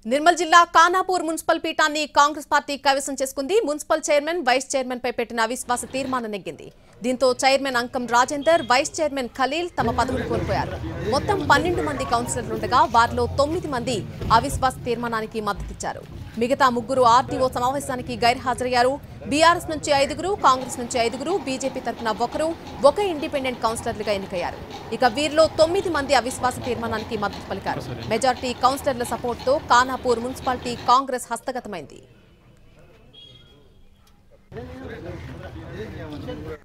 నిర్మల్ జిల్లా ఖానాపూర్ మున్సిపల్ పీఠాన్ని కాంగ్రెస్ పార్టీ కైవసం చేసుకుంది మున్సిపల్ చైర్మన్ వైస్ చైర్మన్ పై పెట్టిన అవిశ్వాస తీర్మానం నెగ్గింది దీంతో chairman Ankam Rajender vice chairman Khaleel తమ పదవులు కోల్పోయారు మొత్తం పన్నెండు మంది కౌన్సిలర్లుండగా వారిలో తొమ్మిది మంది అవిశ్వాస తీర్మానానికి మద్దతిచ్చారు మిగతా ముగ్గురు ఆర్టీఓ సమావేశానికి గైర్హాజరయ్యారు బీఆర్ఎస్ నుంచి ఐదుగురు కాంగ్రెస్ నుంచి ఐదుగురు బీజేపీ తరఫున ఒకరు ఒక ఇండిపెండెంట్ కౌన్సిలర్లుగా ఎన్నికయ్యారు ఇక వీరిలో తొమ్మిది మంది అవిశ్వాస తీర్మానానికి మద్దతు పలికారు మెజార్టీ కౌన్సిలర్ల సపోర్టుతో ఖానాపూర్ మున్సిపాలిటీ కాంగ్రెస్ హస్తగతమైంది